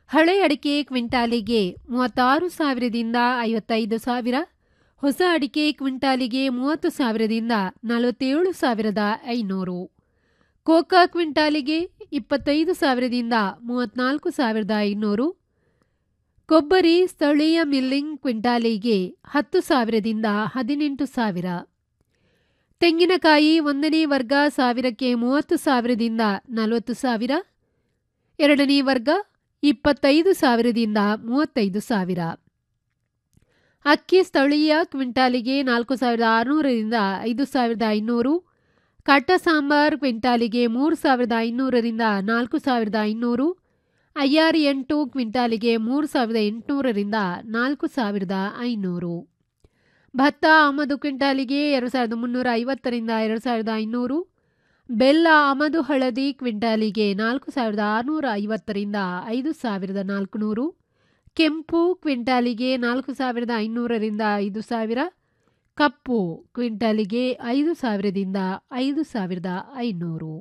ಹಳೆ ಅಡಿಕೆ ಕ್ವಿಂಟಾಲಿಗೆ ಮೂವತ್ತಾರು ಸಾವಿರದಿಂದ ಐವತ್ತೈದು ಸಾವಿರ ಹೊಸ ಅಡಿಕೆ ಕ್ವಿಂಟಾಲಿಗೆ ಮೂವತ್ತು ಸಾವಿರದಿಂದ ನಲವತ್ತೇಳು ಸಾವಿರದ ಐನೂರು ಕೋಕಾ ಕ್ವಿಂಟಾಲಿಗೆ ಇಪ್ಪತ್ತೈದು ಸಾವಿರದಿಂದ ಮೂವತ್ನಾಲ್ಕು ಸಾವಿರದ ಐನೂರು ಕೊಬ್ಬರಿ ಸ್ಥಳೀಯ ಮಿಲ್ಲಿಂಗ್ ಕ್ವಿಂಟಾಲಿಗೆ ಹತ್ತು ಸಾವಿರದಿಂದ ಹದಿನೆಂಟು ಸಾವಿರ ತೆಂಗಿನಕಾಯಿ ಒಂದನೇ ವರ್ಗ ಸಾವಿರಕ್ಕೆ ಮೂವತ್ತು ಸಾವಿರದಿಂದ ನಲವತ್ತು ಸಾವಿರ ಎರಡನೇ ವರ್ಗ ಇಪ್ಪತ್ತೈದು ಸಾವಿರದಿಂದ ಮೂವತ್ತೈದು ಸಾವಿರ ಅಕ್ಕಿ ಸ್ಥಳೀಯ ಕ್ವಿಂಟಾಲಿಗೆ ನಾಲ್ಕು ಸಾವಿರದ ಆರುನೂರರಿಂದ ಐದು ಸಾವಿರದ ಐನೂರು ಕಟ್ಟ ಸಾಂಬಾರ್ ಕ್ವಿಂಟಾಲಿಗೆ ಮೂರು ಸಾವಿರದ ಐನೂರರಿಂದ ನಾಲ್ಕು ಸಾವಿರದ ಐನೂರು ಐಆರ್ ಎಂಟು ಕ್ವಿಂಟಾಲಿಗೆ ಮೂರು ಸಾವಿರದ ಎಂಟುನೂರರಿಂದ ನಾಲ್ಕು ಸಾವಿರದ ಐನೂರು ಭತ್ತ ಆಮದು ಕ್ವಿಂಟಾಲಿಗೆ ಎರಡು ಸಾವಿರದ ಮುನ್ನೂರ ಐವತ್ತರಿಂದ ಎರಡು ಸಾವಿರದ ಐನೂರು ಬೆಲ್ಲ ಆಮದು ಹಳದಿ ಕ್ವಿಂಟಾಲಿಗೆ ನಾಲ್ಕು ಸಾವಿರದ ಆರುನೂರ ಐವತ್ತರಿಂದ ಐದು ಸಾವಿರದ ನಾಲ್ಕುನೂರು ಕೆಂಪು ಕ್ವಿಂಟಾಲಿಗೆ ನಾಲ್ಕು ಸಾವಿರದ ಐನೂರರಿಂದ ಐದು ಸಾವಿರ ಕಪ್ಪು ಕ್ವಿಂಟಾಲಿಗೆ ಐದು ಸಾವಿರದಿಂದ ಐದು ಸಾವಿರದ ಐನೂರು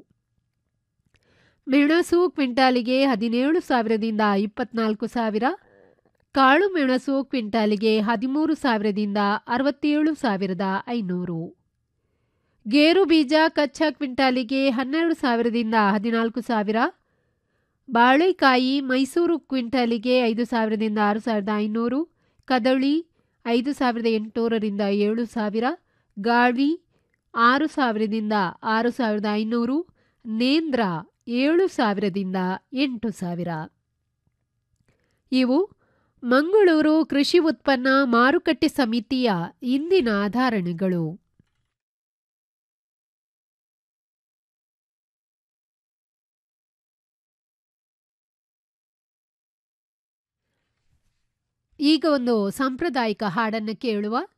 ಮೆಣಸು ಕ್ವಿಂಟಾಲಿಗೆ ಹದಿನೇಳು ಸಾವಿರದಿಂದ ಇಪ್ಪತ್ನಾಲ್ಕು ಸಾವಿರ ಕಾಳು ಮೆಣಸು ಕ್ವಿಂಟಾಲಿಗೆ ಹದಿಮೂರು ಸಾವಿರದಿಂದ ಅರವತ್ತೇಳು ಸಾವಿರದ ಐನೂರು ಗೇರು ಬೀಜ ಕಚ್ಚಾ ಕ್ವಿಂಟಾಲಿಗೆ ಹನ್ನೆರಡು ಸಾವಿರದಿಂದ ಹದಿನಾಲ್ಕು ಸಾವಿರ ಬಾಳೆಕಾಯಿ ಮೈಸೂರು ಕ್ವಿಂಟಾಲಿಗೆ ಐದು ಸಾವಿರದಿಂದ ಆರು ಸಾವಿರದ ಐನೂರು ಕದಳಿ ಐದು ಸಾವಿರದ ಎಂಟುನೂರರಿಂದ ಏಳು ಸಾವಿರ ಗಾಳಿ ಆರು ಸಾವಿರದಿಂದ ಆರು ಸಾವಿರದ ಐನೂರು ನೇಂದ್ರ ಏಳು ಸಾವಿರದಿಂದ ಎಂಟು ಸಾವಿರ ಇವು ಮಂಗಳೂರು ಕೃಷಿ ಉತ್ಪನ್ನ ಮಾರುಕಟ್ಟೆ ಸಮಿತಿಯ ಇಂದಿನ ಧಾರಣೆಗಳು ಈಗ ಒಂದು ಸಾಂಪ್ರದಾಯಿಕ ಹಾಡನ್ನು ಕೇಳುವ